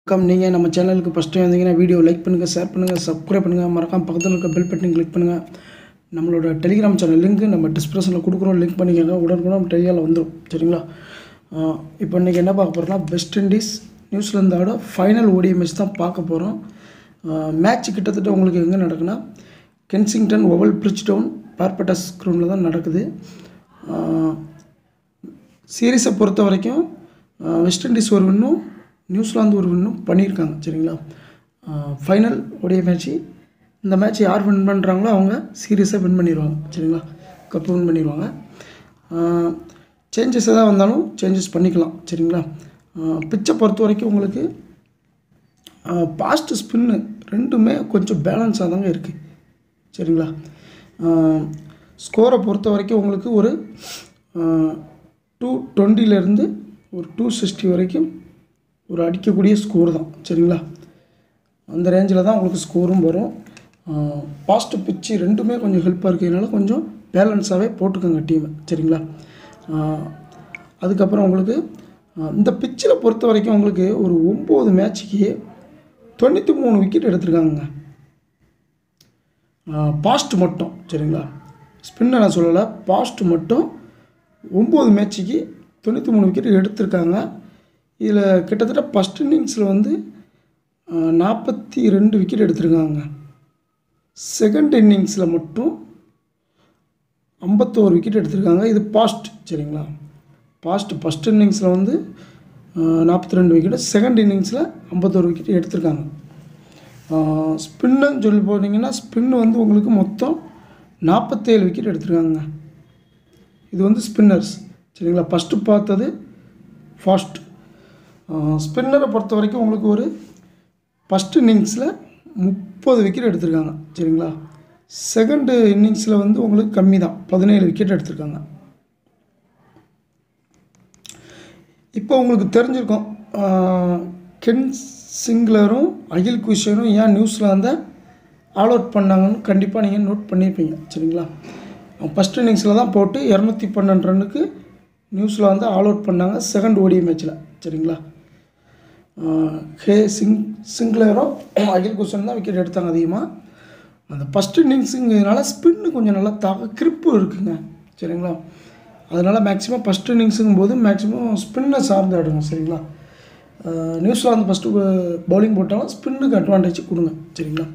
வணக்கம் நீங்கள் நம்ம சேனலுக்கு ஃபஸ்ட்டு வந்தீங்கன்னா வீடியோ லைக் பண்ணுங்கள் ஷேர் பண்ணுங்கள் சப்ஸ்கிரைப் பண்ணுங்கள் மறக்காம பக்கத்தில் இருக்க பெல் பட்டன் கிளிக் பண்ணுங்கள் நம்மளோட டெலிகிராம் சேனல் லிங்க் நம்ம டிஸ்கிரிப்ஷனில் கொடுக்குறோம் லிங்க் பண்ணிக்கோங்க உடனுக்குடன் டெலிகிராமில் வந்துடும் சரிங்களா ஆஹ் இப்போ இன்றைக்கி என்ன பார்க்க போகிறோம்னா வெஸ்ட் இண்டீஸ் நியூசிலாந்தோட ஃபைனல் ஓடிஐ மேட்ச் தான் பார்க்க போகிறோம் மேட்ச் கிட்டத்தட்ட உங்களுக்கு எங்கே நடக்குன்னா Kensington Oval Bridgetown Barbados க்ரூமில் தான் நடக்குது சீரீஸை பொறுத்த வரைக்கும் அஹ், வெஸ்ட் இண்டீஸ் ஒரு வின்னும் நியூசிலாந்து ஒரு வின்னும் பண்ணியிருக்காங்க சரிங்களா ஃபைனல் உடைய மேட்ச்சு இந்த மேட்ச் யார் வின் பண்ணுறாங்களோ அவங்க சீரியஸாக வின் பண்ணிடுவாங்க சரிங்களா கப்பு வின் பண்ணிடுவாங்க சேஞ்சஸ் எதாவது வந்தாலும் சேஞ்சஸ் பண்ணிக்கலாம் சரிங்களா பிச்சை பொறுத்த வரைக்கும் உங்களுக்கு பாஸ்ட் ஸ்பின்னு ரெண்டுமே கொஞ்சம் பேலன்ஸாக தாங்க இருக்குது சரிங்களா ஸ்கோரை பொறுத்த வரைக்கும் உங்களுக்கு ஒரு டூ டுவெண்ட்டிலேருந்து ஒரு டூ சிக்ஸ்டி வரைக்கும் ஒரு அடிக்கக்கூடிய ஸ்கோர் தான் சரிங்களா அந்த ரேஞ்சில் தான் உங்களுக்கு ஸ்கோரும் வரும் பாஸ்ட் பிச்சு ரெண்டுமே கொஞ்சம் ஹெல்ப்பாக இருக்கிறதுனால கொஞ்சம் பேலன்ஸாகவே போட்டுக்கோங்க டீமை சரிங்களா ஆஹ் அதுக்கப்புறம் உங்களுக்கு ஆஹ் இந்த பிச்சில் பொறுத்த வரைக்கும் உங்களுக்கு ஒரு ஒம்பது மேட்ச்சுக்கு தொண்ணூற்றி மூணு விக்கெட் எடுத்திருக்காங்க பாஸ்ட் மட்டும் சரிங்களா ஸ்பின்னை நான் சொல்லலை பாஸ்ட் மட்டும் ஒம்பது மேட்ச்சுக்கு தொண்ணூற்றி மூணு விக்கெட் எடுத்திருக்காங்க இதில் கிட்டத்தட்ட ஃபஸ்ட் இன்னிங்ஸில் வந்து நாற்பத்தி ரெண்டு விக்கெட் எடுத்திருக்காங்க செகண்ட் இன்னிங்ஸில் மட்டும் ஐம்பத்தோரு விக்கெட் எடுத்திருக்காங்க இது பாஸ்ட் சரிங்களா பாஸ்ட் ஃபஸ்ட் இன்னிங்ஸில் வந்து நாற்பத்தி ரெண்டு விக்கெட் செகண்ட் இன்னிங்ஸில் ஐம்பத்தோரு விக்கெட் எடுத்திருக்காங்க ஸ்பின்னு சொல்லி போனீங்கன்னா ஸ்பின்னு வந்து உங்களுக்கு மொத்தம் நாற்பத்தேழு விக்கெட் எடுத்திருக்காங்க இது வந்து ஸ்பின்னர்ஸ் சரிங்களா ஃபஸ்ட்டு பார்த்தது ஃபாஸ்ட் ஸ்பின்னரை பொறுத்த வரைக்கும் உங்களுக்கு ஒரு ஃபஸ்ட் இன்னிங்ஸில் முப்பது விக்கெட் எடுத்திருக்காங்க சரிங்களா செகண்டு இன்னிங்ஸில் வந்து உங்களுக்கு கம்மி தான் பதினேழு விக்கெட் எடுத்திருக்காங்க இப்போ உங்களுக்கு தெரிஞ்சிருக்கும் ஆஹ், கென் சிங்லரும் அகில் குஷனும் ஏன் நியூசிலாந்தை ஆல் அவுட் பண்ணாங்கன்னு கண்டிப்பாக நீங்கள் நோட் பண்ணியிருப்பீங்க சரிங்களா ஃபஸ்ட் இன்னிங்ஸில் தான் போட்டு இரநூத்தி பன்னெண்டு ரன்னுக்கு நியூசிலாந்து ஆல் அவுட் பண்ணாங்க செகண்ட் ஓடிஐ மேட்ச்சில் சரிங்களா ஆஹ், ஹே சிங் சிங்லரும் அகில் குஷன் தான் விக்கெட் எடுத்தாங்க அதிகமாக அந்த ஃபஸ்ட் இன்னிங்ஸுங்கிறதுனால ஸ்பின்னு கொஞ்சம் நல்லா தாக்க கிரிப்பு இருக்குங்க சரிங்களா அதனால் மேக்ஸிமம் ஃபஸ்ட் இன்னிங்ஸுங்கும் போது மேக்ஸிமம் ஸ்பின்னை சார்ந்து ஆடுங்க சரிங்களா ஆஹ் நியூசிலாந்து ஃபஸ்ட்டு பவுலிங் போட்டாலும் ஸ்பின்னுக்கு அட்வான்டேஜ் கொடுங்க சரிங்களா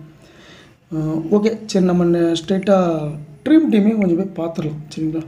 ஓகே சரி நம்ம ஸ்ட்ரெயிட்டாக ட்ரீம் டீமையும் கொஞ்சம் போய் பார்த்துடலாம் சரிங்களா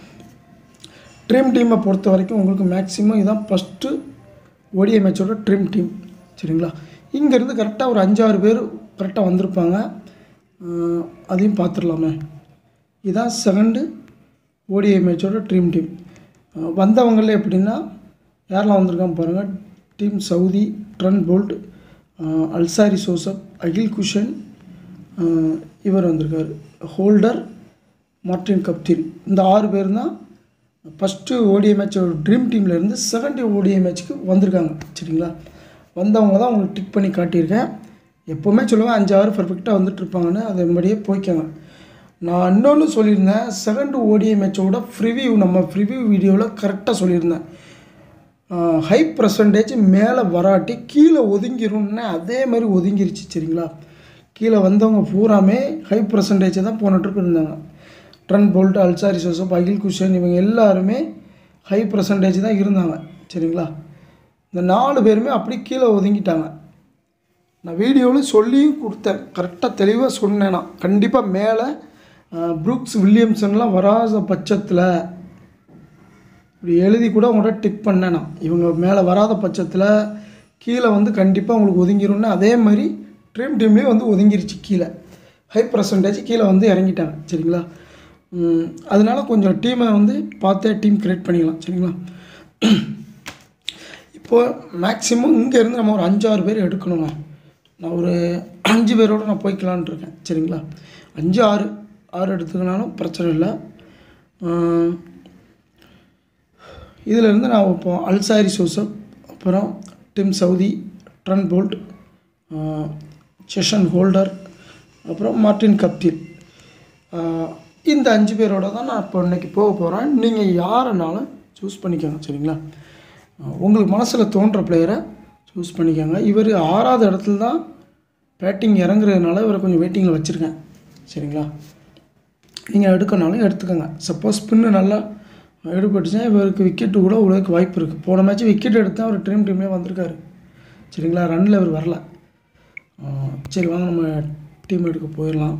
ட்ரீம் டீமை பொறுத்த வரைக்கும் உங்களுக்கு மேக்ஸிமம் இதான் ஃபஸ்ட்டு ஓடிஐ மேட்சோட ட்ரீம் டீம் சரிங்களா இங்கேருந்து கரெக்டாக ஒரு அஞ்சாறு பேர் கரெக்டாக வந்திருப்பாங்க அஹ் அதையும் பார்த்துடலாமே இதான் செகண்டு ஓடிஐ மேட்சோட ட்ரீம் டீம் வந்தவங்களே எப்படின்னா யாரெல்லாம் வந்திருக்காங்க பாருங்கள் டீம் சவுதி ட்ரன் போல்ட் அஹ் அல்சாரி சோசப் அகில் குஷன் அஹ் இவர் வந்திருக்கார் ஹோல்டர் மார்டின் கப்தில் இந்த ஆறு பேர் தான் ஃபஸ்ட்டு ஓடிஐ மேட்சோட ட்ரீம் டீம்லேருந்து செகண்ட் ஓடிஐ மேட்ச்சுக்கு வந்திருக்காங்க சரிங்களா வந்தவங்க தான் உங்களுக்கு டிக் பண்ணி காட்டியிருக்கேன் எப்போவுமே சொல்லுவேன் அஞ்சு ஆறு பர்ஃபெக்டாக வந்துட்டு இருப்பாங்கன்னு அதே மாதிரியே போய்க்காங்க நான் இன்னொன்று சொல்லியிருந்தேன் செகண்ட் ஓடிஐ மேட்சோட ப்ரிவியூ நம்ம ப்ரிவியூ வீடியோவில் கரெக்டாக சொல்லியிருந்தேன் ஹை பர்சன்டேஜ் மேலே வராட்டி கீழே ஒதுங்கிரும்னு அதே மாதிரி ஒதுங்கிருச்சு சரிங்களா கீழே வந்தவங்க பூராமே ஹை பர்சன்டேஜ் தான் போன ட்ரிப் இருந்தாங்க Trent Boult Alzarri Joseph Akeal Hosein இவங்க எல்லாருமே ஹை பர்சன்டேஜ் தான் இருந்தாங்க சரிங்களா இந்த நாலு பேருமே அப்படி கீழே ஒதுங்கிட்டாங்க நான் வீடியோவில் சொல்லியும் கொடுத்தேன் கரெக்டாக தெளிவாக சொன்னேன் நான் கண்டிப்பாக மேலே ப்ரூக்ஸ் வில்லியம்சன்லாம் வராத பட்சத்தில் இப்படி எழுதி கூட உங்கள்கிட்ட டிக் பண்ணேன் நான் இவங்க மேலே வராத பட்சத்தில் கீழே வந்து கண்டிப்பாக உங்களுக்கு ஒதுங்கிரும்னு அதே மாதிரி ட்ரீம் டீம்லேயும் வந்து ஒதுங்கிருச்சு கீழே ஹை பர்சன்டேஜ் கீழே வந்து இறங்கிட்டாங்க சரிங்களா ம், அதனால கொஞ்சம் டீமை வந்து பார்த்தே டீம் கிரியேட் பண்ணிக்கலாம் சரிங்களா இப்போது மேக்ஸிமம் இங்கேருந்து நம்ம ஒரு அஞ்சாறு பேர் எடுக்கணுங்க நான் ஒரு அஞ்சு பேரோட நான் போய்க்கலான்ட்டு இருக்கேன் சரிங்களா அஞ்சு ஆறு ஆறு எடுத்துக்கினாலும் பிரச்சனை இல்லை இதிலேருந்து நான் இப்போ அல்சாரி சோசப் அப்புறம் Tim Southee Trent Boult Jason Holder அப்புறம் மார்டின் கப்தில் ஆஹ் இந்த அஞ்சு பேரோட தான் நான் இப்போ இன்னைக்கு போக போகிறேன் நீங்கள் யாருனாலும் சூஸ் பண்ணிக்கோங்க சரிங்களா அஹ் உங்களுக்கு மனசில் தோன்ற பிளேயரை சூஸ் பண்ணிக்கோங்க இவர் ஆறாவது இடத்துல தான் பேட்டிங் இறங்குறதுனால இவரை கொஞ்சம் வெயிட்டிங்கில் வச்சுருக்கேன் சரிங்களா நீங்கள் எடுக்கனாலும் எடுத்துக்கோங்க சப்போஸ் ஸ்பின்னு நல்லா எடுபட்டுச்சுன்னா இவருக்கு விக்கெட்டு கூட உலக வாய்ப்பு இருக்குது போன மேட்ச் விக்கெட் எடுத்து அவர் ட்ரீம் டீம்லேயே வந்திருக்காரு சரிங்களா ரன்னில் இவர் வரல ஆ, சரி வாங்க நம்ம டீம் எடுக்க போயிடலாம்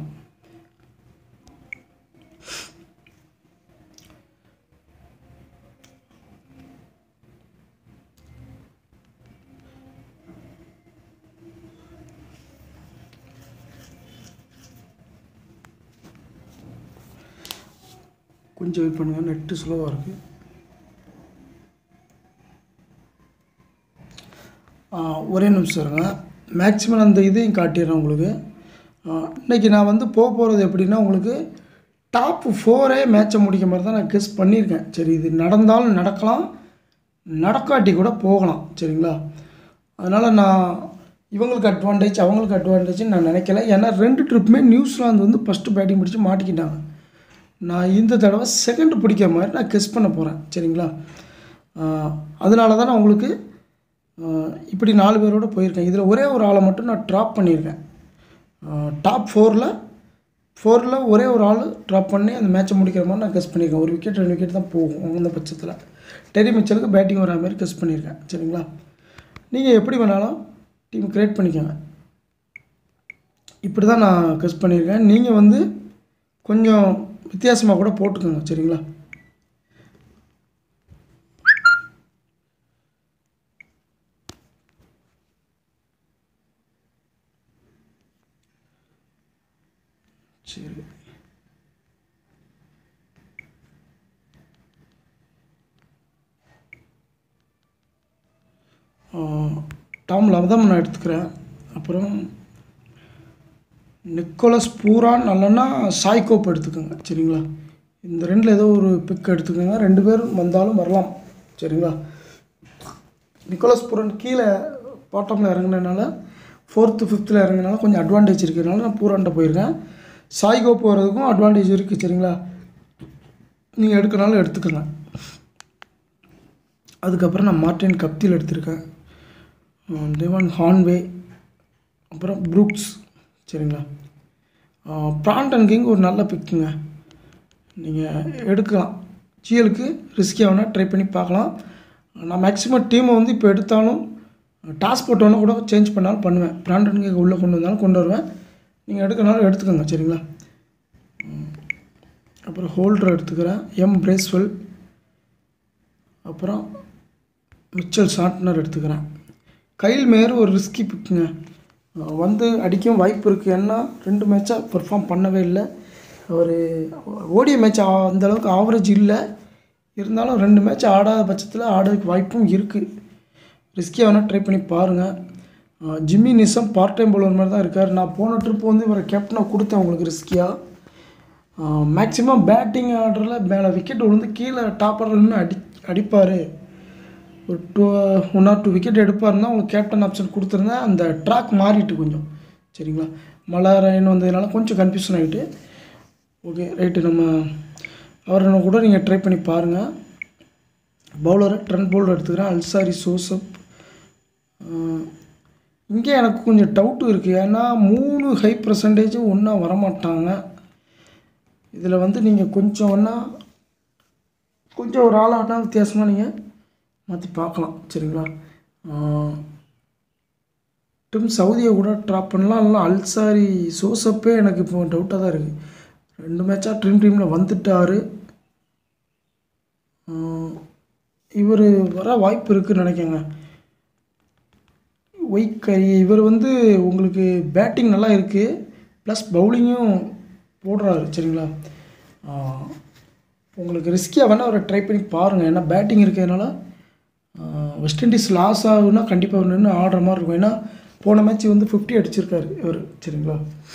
கொஞ்சம் வெயிட் பண்ணுங்கள் நெட்டு ஸ்லோவாக இருக்குது ஒரே நிமிஷம் இருங்க மேக்ஸிமம் அந்த இதையும் காட்டிடுறேன் உங்களுக்கு ஆ, இன்னைக்கு நான் வந்து போக போகிறது எப்படின்னா உங்களுக்கு டாப் ஃபோரே மேட்சை முடிக்க மாதிரி தான் நான் கெஸ் பண்ணியிருக்கேன் சரி இது நடந்தாலும் நடக்கலாம் நடக்காட்டி கூட போகலாம் சரிங்களா அதனால் நான் இவங்களுக்கு அட்வான்டேஜ் அவங்களுக்கு அட்வான்டேஜ்னு நான் நினைக்கல ஏன்னா ரெண்டு ட்ரிப்புமே நியூசிலாந்து வந்து ஃபஸ்ட்டு பேட்டிங் பிடிச்சி மாட்டிக்கிட்டாங்க நான் இந்த தடவை செகண்ட் பிடிக்கிற மாதிரி நான் கெஸ் பண்ண போகிறேன் சரிங்களா ஆஹ் அதனால தான் நான் உங்களுக்கு ஆஹ் இப்படி நாலு பேரோட போயிருக்கேன் இதில் ஒரே ஒரு ஆளை மட்டும் நான் ட்ராப் பண்ணியிருக்கேன் டாப் ஃபோரில் ஃபோரில் ஒரே ஒரு ஆள் ட்ராப் பண்ணி அந்த மேட்சை முடிக்கிற மாதிரி நான் கெஸ் பண்ணியிருக்கேன் ஒரு விக்கெட் ரெண்டு விக்கெட் தான் போகும் அந்த பட்சத்தில் டெரி மிச்சலுக்கு பேட்டிங் வர மாதிரி கெஸ் பண்ணியிருக்கேன் சரிங்களா நீங்கள் எப்படி வேணாலும் டீம் க்ரியேட் பண்ணிக்கோங்க இப்படி தான் நான் கெஸ் பண்ணியிருக்கேன் நீங்கள் வந்து கொஞ்சம் வித்தியாசமாக கூட போட்டுக்கோங்க சரிங்களா சரி டாம் லவதம் நான் எடுத்துக்கிறேன் அப்புறம் நிக்கோலஸ் பூரான் இல்லைன்னா சாய்கோப் எடுத்துக்கோங்க சரிங்களா இந்த ரெண்டில் ஏதோ ஒரு பிக் எடுத்துக்கோங்க ரெண்டு பேரும் வந்தாலும் வரலாம் சரிங்களா நிக்கோலஸ் பூரான் கீழே பாட்டமில் இறங்குனதுனால ஃபோர்த்து ஃபிஃப்த்தில் இறங்குனால கொஞ்சம் அட்வான்டேஜ் இருக்கிறதுனால நான் பூரான்ட்ட போயிருக்கேன் சாய்கோப் போகிறதுக்கும் அட்வான்டேஜ் இருக்குது சரிங்களா நீங்கள் எடுக்கனாலும் எடுத்துக்கோங்க அதுக்கப்புறம் நான் மார்டின் கப்தில் எடுத்திருக்கேன் டெவன் ஹான்வே அப்புறம் ப்ரூக்ஸ் சரிங்களா ப்ராண்டன் கிங் ஒரு நல்ல பிக்குங்க நீங்கள் எடுக்கலாம் ஜிஎலுக்கு ரிஸ்கியாக வேணால் ட்ரை பண்ணி பார்க்கலாம் நான் மேக்ஸிமம் டீமை வந்து இப்போ எடுத்தாலும் டாஸ் போட்டோன்னா கூட சேஞ்ச் பண்ணாலும் பண்ணுவேன் ப்ராண்டன் கிங் உள்ளே கொண்டு வந்தாலும் கொண்டு வருவேன் நீங்கள் எடுக்கனாலும் எடுத்துக்கோங்க சரிங்களா ம். அப்புறம் ஹோல்டர் எடுத்துக்கிறேன் எம் பிரேஸ்வெல் அப்புறம் மிச்சல் சாட்னர் எடுத்துக்கிறேன் கைல் மேயர் ஒரு ரிஸ்கி பிக்குங்க அஹ் வந்து அடிக்கவும் வாய்ப்பு இருக்குது ஏன்னா ரெண்டு மேட்சாக பெர்ஃபார்ம் பண்ணவே இல்லை ஒரு ஓடிய மேட்ச் அந்த அளவுக்கு ஆவரேஜ் இல்லை இருந்தாலும் ரெண்டு மேட்ச் ஆடாத பட்சத்தில் ஆடுறதுக்கு வாய்ப்பும் இருக்குது ரிஸ்கியாக வேணால் ட்ரை பண்ணி பாருங்கள் அஹ் Jimmy Neesham part time bowler மாதிரி தான் இருக்கார் நான் போன ட்ரிப் வந்து இவரை கேப்டனாக கொடுத்தேன் உங்களுக்கு ரிஸ்கியாக மேக்ஸிமம் பேட்டிங் ஆர்டரில் மேலே விக்கெட் விழுந்து கீழே டாப்பரில் நின்று அடி அடிப்பார் ஒரு two one or two wicket எடுப்பாருன்னா உங்களுக்கு கேப்டன் ஆப்ஷன் கொடுத்துருந்தேன் அந்த ட்ராக் மாறிட்டு கொஞ்சம் சரிங்களா மழை ரெயின் வந்ததுனால கொஞ்சம் கன்ஃபியூஷன் ஆகிட்டு ஓகே ரைட்டு நம்ம அவரை கூட நீங்கள் ட்ரை பண்ணி பாருங்கள் பவுலரை ட்ரெண்ட் பவுலர் எடுத்துக்கிறேன் அல்சாரி சோசப் இங்கே எனக்கு கொஞ்சம் டவுட்டு இருக்குது ஏன்னா மூணு ஹை பர்சன்டேஜும் ஒன்றா வரமாட்டாங்க இதில் வந்து நீங்கள் கொஞ்சம் ஒன்றா கொஞ்சம் ஒரு ஆளாட்டா வித்தியாசமாக நீங்கள் மாற்றி பார்க்கலாம் சரிங்களா டிம் சவுதியை கூட ட்ராப் பண்ணலாம் இல்லை அல்சாரி சோசப்பே எனக்கு இப்போ டவுட்டாக தான் இருக்குது ரெண்டு மேட்சாக ட்ரீம் டீமில் வந்துட்டார் இவர் வர வாய்ப்பு இருக்குன்னு நினைக்கேங்க ஒய்கரி இவர் வந்து உங்களுக்கு பேட்டிங் நல்லா இருக்குது ப்ளஸ் பவுலிங்கும் போடுறாரு சரிங்களா ஆஹ் உங்களுக்கு ரிஸ்கியாக வேணால் அவரை ட்ரை பண்ணி பாருங்கள் ஏன்னா பேட்டிங் இருக்கிறதுனால வெஸ்ட் இண்டீஸ் லாஸ் ஆகுனா கண்டிப்பாக அவர் நின்று ஆடுற மாதிரி இருக்கும் ஏன்னா போன மேட்ச் வந்து ஃபிஃப்டி அடிச்சிருக்காரு இவர் சரிங்களா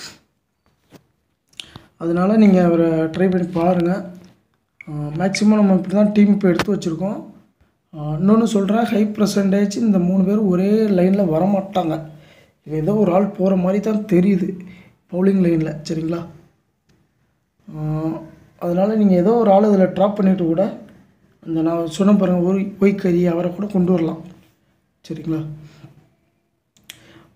அதனால் நீங்கள் அவரை ட்ரை பண்ணி பாருங்கள் மேக்ஸிமம் நம்ம இப்படி தான் டீம் இப்போ எடுத்து வச்சுருக்கோம் இன்னொன்று சொல்கிறேன் ஹை பர்சன்டேஜ் இந்த மூணு பேரும் ஒரே லைனில் வரமாட்டாங்க இது ஏதோ ஒரு ஆள் போகிற மாதிரி தான் தெரியுது பவுலிங் லைனில் சரிங்களா அதனால் நீங்கள் ஏதோ ஒரு ஆள் இதில் ட்ராப் பண்ணிவிட்டு கூட அந்த நான் சொன்ன பாருங்கள் ஒரு ஒய்கறி அவரை கூட கொண்டு வரலாம் சரிங்களா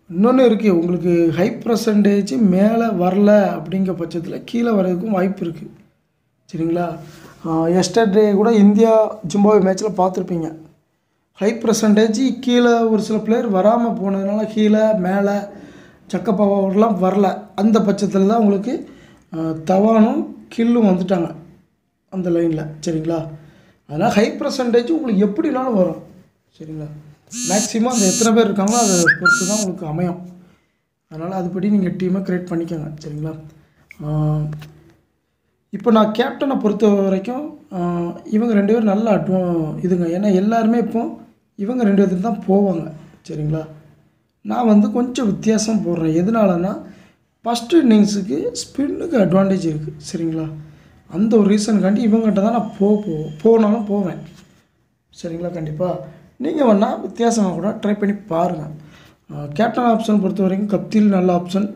இன்னொன்று இருக்குது உங்களுக்கு ஹை பர்சன்டேஜ் மேலே வரல அப்படிங்கிற பட்சத்தில் கீழே வர்றதுக்கும் வாய்ப்பு இருக்குது சரிங்களா எஸ்டர்டே கூட இந்தியா ஜிம்பாவே மேட்ச்சில் பார்த்துருப்பீங்க ஹை பர்சன்டேஜ் கீழே ஒரு சில பிளேயர் வராமல் போனதுனால கீழே மேலே சக்கப்பவர்லாம் வரல அந்த பட்சத்தில் தான் உங்களுக்கு ஆஹ், தவானும் கில்லும் வந்துட்டாங்க அந்த லைனில் சரிங்களா அதனால் ஹை பர்சன்டேஜ் உங்களுக்கு எப்படினாலும் வரும் சரிங்களா மேக்ஸிமம் அந்த எத்தனை பேர் இருக்காங்களோ அதை பொறுத்து தான் உங்களுக்கு அமையும் அதனால் அதுபடி நீங்கள் டீமை க்ரியேட் பண்ணிக்கோங்க சரிங்களா ஆஹ், இப்போ நான் கேப்டனை பொறுத்த வரைக்கும் ஆஹ், இவங்க ரெண்டு பேரும் நல்ல அட்வா இதுங்க ஏன்னா எல்லாருமே இப்போ இவங்க ரெண்டு பேர்த்துக்கு தான் போவாங்க சரிங்களா நான் வந்து கொஞ்சம் வித்தியாசம் போடுறேன் எதனாலனா ஃபஸ்ட்டு இன்னிங்ஸுக்கு ஸ்பின்னுக்கு அட்வான்டேஜ் இருக்குது சரிங்களா அந்த ஒரு ரீசனுக்காண்டி இவங்ககிட்ட தான் நான் போ போ போனாலும் போவேன் சரிங்களா கண்டிப்பாக நீங்கள் வேணால் வித்தியாசமாக கூட ட்ரை பண்ணி பாருங்கள் கேப்டன் ஆப்ஷன் பொறுத்த வரைக்கும் கப்தில் நல்ல ஆப்ஷன்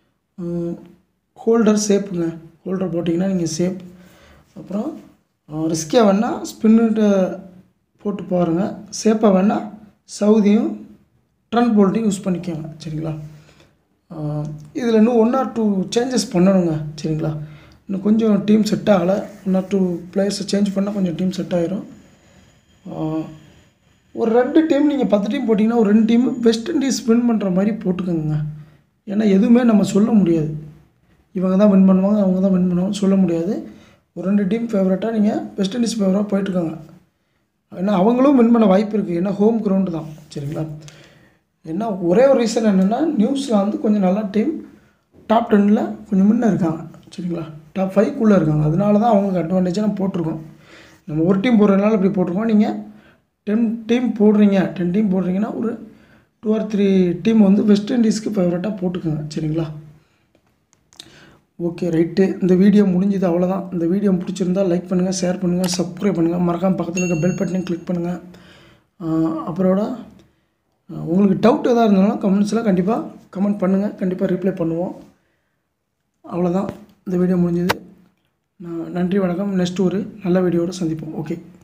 ஹோல்டர் சேஃபுங்க ஹோல்டர் போட்டிங்கன்னா நீங்கள் சேஃப் அப்புறம் ரிஸ்கியாக வேணால் ஸ்பின்னுட்ட போட்டு பாருங்கள் சேஃபாக வேணால் சவுதியும் ட்ரன் போல்ட்டையும் யூஸ் பண்ணிக்கோங்க சரிங்களா இதில் இன்னும் ஒன் ஆர் டூ சேஞ்சஸ் பண்ணணுங்க சரிங்களா இன்னும் கொஞ்சம் டீம் செட் ஆகலை ஒன் ஆர் டூ பிளேயர்ஸை சேஞ்ச் பண்ணால் கொஞ்சம் டீம் செட் ஆயிரும் ஆஹ், ஒரு ரெண்டு டீம் நீங்கள் பத்து டீம் போட்டிங்கன்னா ஒரு ரெண்டு டீம் வெஸ்ட் இண்டீஸ் வின் பண்ணுற மாதிரி போட்டுக்கோங்க ஏன்னா எதுவுமே நம்ம சொல்ல முடியாது இவங்க தான் வின் பண்ணுவாங்க அவங்க தான் வின் பண்ணுவாங்க சொல்ல முடியாது ஒரு ரெண்டு டீம் ஃபேவரட்டாக நீங்கள் வெஸ்ட் இண்டீஸ் ஃபேவராக போயிட்டுருக்காங்க ஏன்னா அவங்களும் வின் பண்ண வாய்ப்பு இருக்குது ஏன்னா ஹோம் கிரவுண்டு தான் சரிங்களா ஏன்னா ஒரே ஒரு ரீசன் என்னென்னா நியூஸில் வந்து கொஞ்சம் நல்லா டீம் டாப் டென்னில் கொஞ்சம் முன்னே இருக்காங்க சரிங்களா டாப் ஃபைவ்க்குள்ளே இருக்காங்க அதனால தான் அவங்களுக்கு அட்வான்டேஜாக நம்ம போட்டிருக்கோம் நம்ம ஒரு டீம் போடுறதுனால இப்படி போட்டிருக்கோம் நீங்கள் டென் டீம் போடுறீங்க டென் டீம் போடுறீங்கன்னா ஒரு டூ ஆர் த்ரீ டீம் வந்து வெஸ்ட் இண்டீஸ்க்கு ஃபேவரட்டாக போட்டுக்கோங்க சரிங்களா ஓகே ரைட்டு இந்த வீடியோ முடிஞ்சது அவ்வளோதான் இந்த வீடியோ பிடிச்சிருந்தா லைக் பண்ணுங்கள் ஷேர் பண்ணுங்கள் சப்ஸ்கிரைப் பண்ணுங்கள் மறக்காம பக்கத்தில் இருக்க பெல் பட்டனையும் கிளிக் பண்ணுங்கள் அப்புறோட ஆஹ், உங்களுக்கு டவுட் எதாக இருந்தாலும் கமெண்ட்ஸில் கண்டிப்பாக கமெண்ட் பண்ணுங்கள் கண்டிப்பாக ரிப்ளை பண்ணுவோம் அவ்வளோதான் இந்த வீடியோ முடிஞ்சது நான் நன்றி வணக்கம் நெக்ஸ்ட் ஒரு நல்ல வீடியோவோட சந்திப்போம் ஓகே